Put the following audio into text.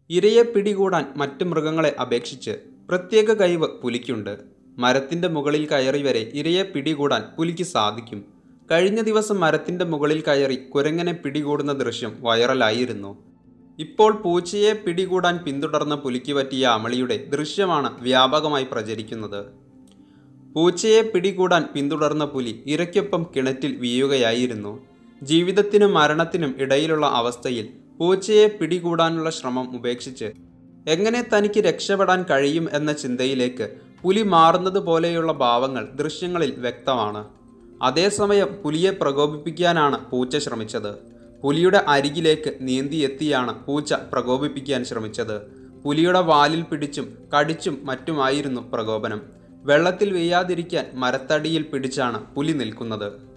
ഇരയെ പിടികൂടാൻ മറ്റു മൃഗങ്ങളെ അപേക്ഷിച്ച് പ്രത്യേക കഴിവ് പുലിക്കുണ്ട് മരത്തിന്റെ മുകളിൽ കയറി വരെ ഇരയെ പിടികൂടാൻ പുലിക്ക് സാധിക്കും കഴിഞ്ഞ ദിവസം മരത്തിന്റെ മുകളിൽ കയറി കുരങ്ങനെ പിടികൂടുന്ന ദൃശ്യം വൈറലായിരുന്നു ഇപ്പോൾ പൂച്ചയെ പിടികൂടാൻ പിന്തുടർന്ന പുലിക്ക് പറ്റിയ അമളിയുടെ ദൃശ്യമാണ് വ്യാപകമായി പ്രചരിക്കുന്നത് പൂച്ചയെ പിടികൂടാൻ പിന്തുടർന്ന പുലി ഇരയ്ക്കൊപ്പം കിണറ്റിൽ വീഴുകയായിരുന്നു ജീവിതത്തിനും മരണത്തിനും ഇടയിലുള്ള അവസ്ഥയിൽ പൂച്ചയെ പിടികൂടാനുള്ള ശ്രമം ഉപേക്ഷിച്ച് എങ്ങനെ തനിക്ക് രക്ഷപ്പെടാൻ കഴിയും എന്ന ചിന്തയിലേക്ക് പുലി മാറുന്നത് പോലെയുള്ള ഭാവങ്ങൾ ദൃശ്യങ്ങളിൽ വ്യക്തമാണ് അതേസമയം പുലിയെ പ്രകോപിപ്പിക്കാനാണ് പൂച്ച ശ്രമിച്ചത് പുലിയുടെ അരികിലേക്ക് നീന്തിയെത്തിയാണ് പൂച്ച പ്രകോപിപ്പിക്കാൻ ശ്രമിച്ചത് പുലിയുടെ വാലിൽ പിടിച്ചും കടിച്ചും മറ്റുമായിരുന്നു പ്രകോപനം വെള്ളത്തിൽ വീഴാതിരിക്കാൻ മരത്തടിയിൽ പിടിച്ചാണ് പുലി നിൽക്കുന്നത്